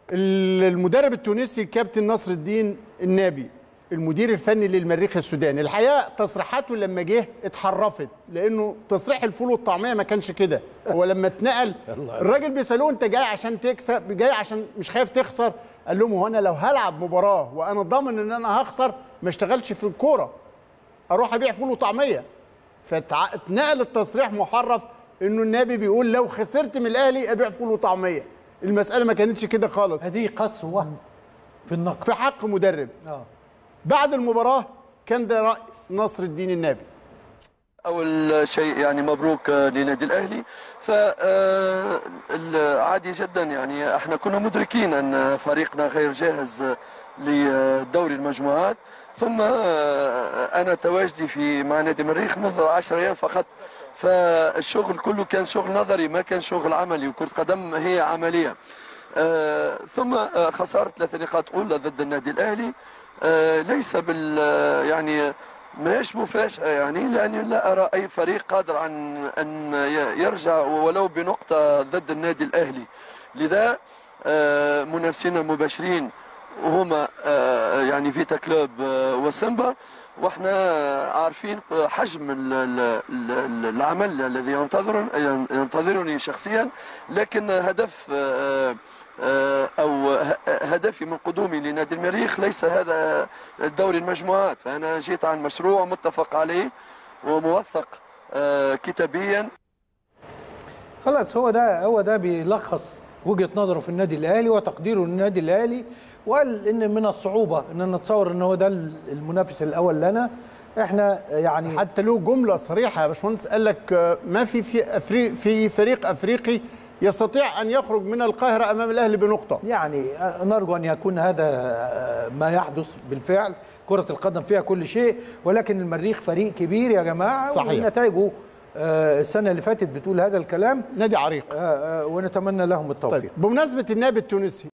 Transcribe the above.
المدرب التونسي الكابتن نصر الدين النابي المدير الفني للمريخ السوداني الحقيقه تصريحاته لما جه اتحرفت لانه تصريح الفول والطعميه ما كانش كده هو لما اتنقل الراجل بيسالوه انت جاي عشان تكسب جاي عشان مش خايف تخسر قال لهم هو انا لو هلعب مباراه وانا ضامن ان انا هخسر ما اشتغلش في الكوره اروح ابيع فول وطعميه فاتنقل التصريح محرف انه النبي بيقول لو خسرت من الاهلي ابيع فول وطعميه المساله ما كانتش كده خالص هذه قسوه في النقد في حق مدرب اه بعد المباراه كان ده راي نصر الدين النابي أول شيء يعني مبروك لنادي الأهلي فعادي جدا يعني احنا كنا مدركين أن فريقنا غير جاهز لدوري المجموعات ثم أنا تواجدي في مع نادي المريخ منذ 10 أيام فقط فالشغل كله كان شغل نظري ما كان شغل عملي وكرة قدم هي عملية آه، ثم آه، خسارة ثلاث نقاط أولى ضد النادي الأهلي آه، ليس بال يعني ماهيش مفاجأة يعني لأني لا أرى أي فريق قادر عن أن يرجع ولو بنقطة ضد النادي الأهلي لذا آه، منافسينا المباشرين هما آه، يعني فيتا كلوب آه، وسيمبا واحنا عارفين حجم ال- ال- ال- العمل الذي ينتظر ينتظرني شخصيا لكن هدف آه، آه، او ه- هدفي من قدومي لنادي المريخ ليس هذا دوري المجموعات فانا جيت عن مشروع متفق عليه وموثق آه، كتابيا خلاص هو ده هو ده بيلخص وجهه نظره في النادي الاهلي وتقديره للنادي الاهلي وقال ان من الصعوبه ان نتصور ان هو ده المنافس الاول لنا احنا يعني حتى له جمله صريحه يا باشمهندس قال لك آه، ما في في أفريق في فريق افريقي يستطيع ان يخرج من القاهره امام الاهلي بنقطه يعني نرجو ان يكون هذا ما يحدث بالفعل كرة القدم فيها كل شيء ولكن المريخ فريق كبير يا جماعة صحيح. ونتائجه آه، السنة اللي فاتت بتقول هذا الكلام نادي عريق آه، آه، ونتمنى لهم التوفيق طيب بمناسبه النائب التونسي